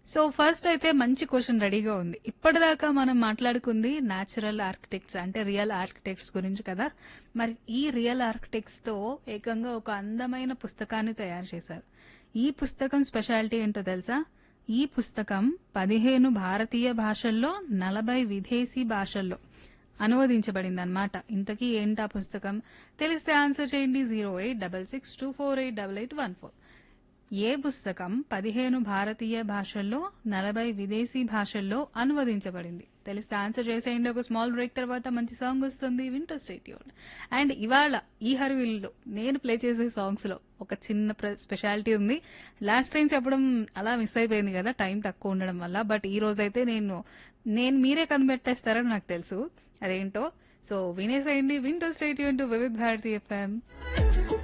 so first అయితే మంచి question రెడీగా ఉంది ఇప్పటిదాకా మనం మాట్లాడుకుంది న్యాచురల్ ఆర్కిటెక్ట్స్ అంటే రియల్ ఆర్కిటెక్ట్స్ గురించి కదా మరి ఈ రియల్ ఆర్కిటెక్ట్స్ తో ఏకంగా ఒక అందమైన పుస్తకాన్ని తయారు చేశారు ఈ పుస్తకం స్పెషాలిటీ ఏంటో తెలుసా ఈ పుస్తకం పదిహేను భారతీయ భాషల్లో నలభై విదేశీ భాషల్లో అనువదించబడింది అనమాట ఇంతకీ ఏంటా పుస్తకం తెలిస్తే ఆన్సర్ చేయండి zero eight double six two four eight double eight one four ఏ పుస్తకం పదిహేను భారతీయ భాషల్లో నలభై విదేశీ భాషల్లో అనువదించబడింది తెలిస్తే ఆన్సర్ చేసేయండి ఒక స్మాల్ బ్రేక్ తర్వాత మంచి సాంగ్ వస్తుంది వింటర్ స్టేట్యూన్ అండ్ ఇవాళ ఈ హర్విల్లో నేను ప్లే చేసే సాంగ్స్ లో ఒక చిన్న స్పెషాలిటీ ఉంది లాస్ట్ టైం చెప్పడం అలా మిస్ అయిపోయింది కదా టైం తక్కువ ఉండడం వల్ల బట్ ఈ రోజు అయితే నేను నేను మీరే కనిపెట్టేస్తారని నాకు తెలుసు అదేంటో సో వినేసేయండి వింటర్ stay tuned to Vividh Bharati FM